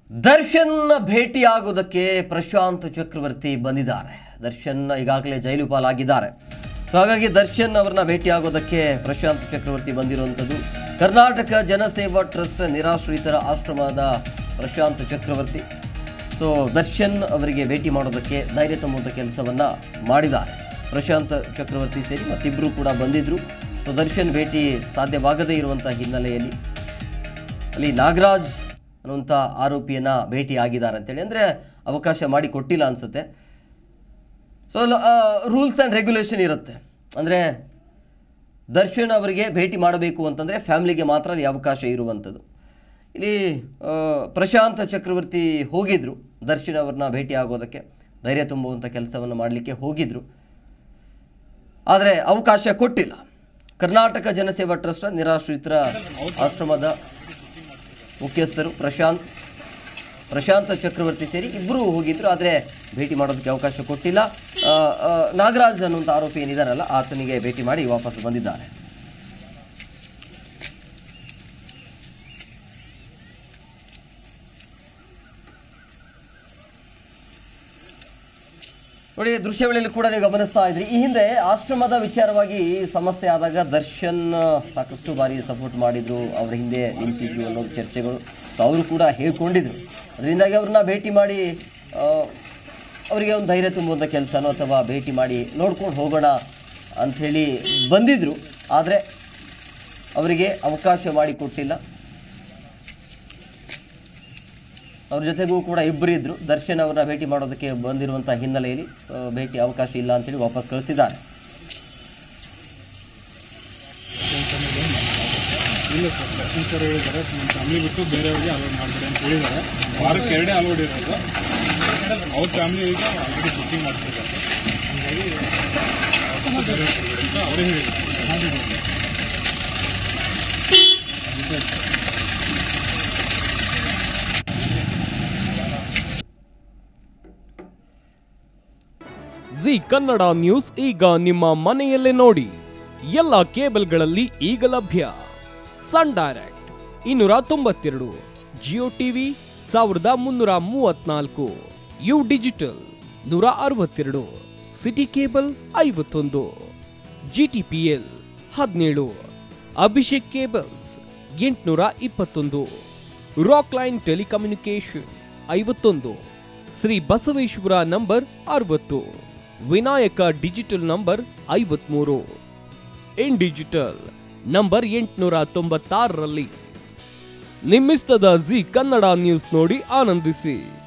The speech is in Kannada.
ದರ್ಶನ್ ಭೇಟಿಯಾಗೋದಕ್ಕೆ ಪ್ರಶಾಂತ್ ಚಕ್ರವರ್ತಿ ಬಂದಿದ್ದಾರೆ ದರ್ಶನ್ ಈಗಾಗಲೇ ಜೈಲು ಪಾಲಾಗಿದ್ದಾರೆ ಸೊ ಹಾಗಾಗಿ ದರ್ಶನ್ ಅವರನ್ನ ಭೇಟಿಯಾಗೋದಕ್ಕೆ ಪ್ರಶಾಂತ್ ಚಕ್ರವರ್ತಿ ಬಂದಿರುವಂಥದ್ದು ಕರ್ನಾಟಕ ಜನಸೇವಾ ಟ್ರಸ್ಟ್ ನಿರಾಶ್ರಿತರ ಆಶ್ರಮದ ಪ್ರಶಾಂತ್ ಚಕ್ರವರ್ತಿ ಸೊ ದರ್ಶನ್ ಅವರಿಗೆ ಭೇಟಿ ಮಾಡೋದಕ್ಕೆ ಧೈರ್ಯ ತುಂಬುವಂಥ ಕೆಲಸವನ್ನ ಮಾಡಿದ್ದಾರೆ ಪ್ರಶಾಂತ್ ಚಕ್ರವರ್ತಿ ಸೇರಿ ಮತ್ತಿಬ್ಬರು ಕೂಡ ಬಂದಿದ್ರು ಸೊ ದರ್ಶನ್ ಭೇಟಿ ಸಾಧ್ಯವಾಗದೇ ಇರುವಂಥ ಹಿನ್ನೆಲೆಯಲ್ಲಿ ಅಲ್ಲಿ ನಾಗರಾಜ್ ಅನ್ನುವಂಥ ಆರೋಪಿಯನ್ನ ಭೇಟಿ ಆಗಿದ್ದಾರೆ ಅಂತೇಳಿ ಅಂದರೆ ಅವಕಾಶ ಮಾಡಿ ಕೊಟ್ಟಿಲ್ಲ ಅನಿಸುತ್ತೆ ಸೊ ರೂಲ್ಸ್ ಆ್ಯಂಡ್ ರೆಗ್ಯುಲೇಷನ್ ಇರುತ್ತೆ ಅಂದರೆ ದರ್ಶನ್ ಅವರಿಗೆ ಭೇಟಿ ಮಾಡಬೇಕು ಅಂತಂದರೆ ಫ್ಯಾಮಿಲಿಗೆ ಮಾತ್ರ ಅಲ್ಲಿ ಅವಕಾಶ ಇರುವಂಥದ್ದು ಇಲ್ಲಿ ಆ, ಪ್ರಶಾಂತ್ ಚಕ್ರವರ್ತಿ ಹೋಗಿದ್ರು ದರ್ಶನ್ ಅವ್ರನ್ನ ಭೇಟಿ ಆಗೋದಕ್ಕೆ ಧೈರ್ಯ ತುಂಬುವಂಥ ಕೆಲಸವನ್ನು ಮಾಡಲಿಕ್ಕೆ ಹೋಗಿದ್ರು ಆದರೆ ಅವಕಾಶ ಕೊಟ್ಟಿಲ್ಲ ಕರ್ನಾಟಕ ಜನಸೇವಾ ಟ್ರಸ್ಟ್ ನಿರಾಶ್ರಿತರ ಆಶ್ರಮದ ಮುಖ್ಯಸ್ಥರು ಪ್ರಶಾಂತ್ ಪ್ರಶಾಂತ್ ಚಕ್ರವರ್ತಿ ಸೇರಿ ಇಬ್ಬರು ಹೋಗಿದ್ರು ಆದರೆ ಭೇಟಿ ಮಾಡೋದಕ್ಕೆ ಅವಕಾಶ ಕೊಟ್ಟಿಲ್ಲ ಆ, ಆ, ನಾಗರಾಜ್ ಅನ್ನುವಂಥ ಆರೋಪಿ ಏನಿದಾರಲ್ಲ ಆತನಿಗೆ ಭೇಟಿ ಮಾಡಿ ವಾಪಸ್ ಬಂದಿದ್ದಾರೆ ನೋಡಿ ದೃಶ್ಯಾವಳಿಯಲ್ಲಿ ಕೂಡ ನೀವು ಗಮನಿಸ್ತಾ ಇದ್ರಿ ಈ ಹಿಂದೆ ಆಶ್ರಮದ ವಿಚಾರವಾಗಿ ಸಮಸ್ಯೆ ಆದಾಗ ದರ್ಶನ್ ಸಾಕಷ್ಟು ಬಾರಿ ಸಪೋರ್ಟ್ ಮಾಡಿದ್ರು ಅವ್ರ ಹಿಂದೆ ನಿಂತಿದ್ರು ಅನ್ನೋದು ಚರ್ಚೆಗಳು ಸೊ ಅವರು ಕೂಡ ಹೇಳ್ಕೊಂಡಿದ್ರು ಅದರಿಂದಾಗಿ ಅವ್ರನ್ನ ಭೇಟಿ ಮಾಡಿ ಆ, ಅವರಿಗೆ ಒಂದು ಧೈರ್ಯ ತುಂಬುವಂಥ ಕೆಲಸನೋ ಅಥವಾ ಭೇಟಿ ಮಾಡಿ ನೋಡ್ಕೊಂಡು ಹೋಗೋಣ ಅಂಥೇಳಿ ಬಂದಿದ್ರು ಆದರೆ ಅವರಿಗೆ ಅವಕಾಶ ಮಾಡಿಕೊಟ್ಟಿಲ್ಲ ಅವ್ರ ಜೊತೆಗೂ ಕೂಡ ಇಬ್ಬರು ಇದ್ರು ದರ್ಶನ್ ಅವರನ್ನ ಭೇಟಿ ಮಾಡೋದಕ್ಕೆ ಬಂದಿರುವಂಥ ಹಿನ್ನೆಲೆಯಲ್ಲಿ ಸೊ, ಭೇಟಿ ಅವಕಾಶ ಇಲ್ಲ ಅಂತೇಳಿ ವಾಪಸ್ ಕಳಿಸಿದ್ದಾರೆ ಇಲ್ಲ ಸರ್ ದರ್ಶನ್ ಸರ್ ಹೇಳಿದ್ದಾರೆ ನಮ್ಮ ಫ್ಯಾಮಿಲಿ ಬಿಟ್ಟು ಬೇರೆಯವ್ರಿಗೆ ಅಲೋಡ್ ಮಾಡಬೇಡಿ ಅಂತ ಹೇಳಿದ್ದಾರೆ ವಾರಕ್ಕೆ ಎರಡೇ ಅಲೋಡ್ ಇರೋದು ಅವ್ರ ಫ್ಯಾಮಿಲಿ ಈಗ ಆಲ್ರೆಡಿ ಬುಕ್ಕಿಂಗ್ ಮಾಡ್ತಿದ್ದಾರೆ ಹಂಗಾಗಿ ವಾಪಸ್ ಬೇರೆ ಕೊಡ್ಬೇಡಿ ಅಂತ ಅವರೇ ಹೇಳಿದ್ದಾರೆ ಜಿ ಕನ್ನಡ ನ್ಯೂಸ್ ಈಗ ನಿಮ್ಮ ಮನೆಯಲ್ಲೇ ನೋಡಿ ಎಲ್ಲ ಕೇಬಲ್ಗಳಲ್ಲಿ ಈಗ ಲಭ್ಯ ಸನ್ ಡೈರೆಕ್ಟ್ ಇನ್ನೂರ ತೊಂಬತ್ತೆರಡು ಜಿಯೋ ಟಿವಿ ಸಾವಿರದ ಮುನ್ನೂರ ಮೂವತ್ನಾಲ್ಕು ಯು ಡಿಜಿಟಲ್ ನೂರ ಅರವತ್ತೆರಡು ಸಿಟಿ ಕೇಬಲ್ ಐವತ್ತೊಂದು ಜಿ ಟಿ ಪಿ ಎಲ್ ಹದಿನೇಳು ಅಭಿಷೇಕ್ ಕೇಬಲ್ಸ್ ಎಂಟುನೂರ ಇಪ್ಪತ್ತೊಂದು ರಾಕ್ ಲೈನ್ ಟೆಲಿಕಮ್ಯುನಿಕೇಶನ್ ಐವತ್ತೊಂದು ಶ್ರೀ ಬಸವೇಶ್ವರ ನಂಬರ್ ಅರವತ್ತು ವಿನಾಯಕ ಡಿಜಿಟಲ್ ನಂಬರ್ ಐವತ್ಮೂರು ಇನ್ ಡಿಜಿಟಲ್ ನಂಬರ್ ಎಂಟುನೂರ ತೊಂಬತ್ತಾರರಲ್ಲಿ ನಿಮ್ಮಿಸ್ತದ ಜಿ ಕನ್ನಡ ನ್ಯೂಸ್ ನೋಡಿ ಆನಂದಿಸಿ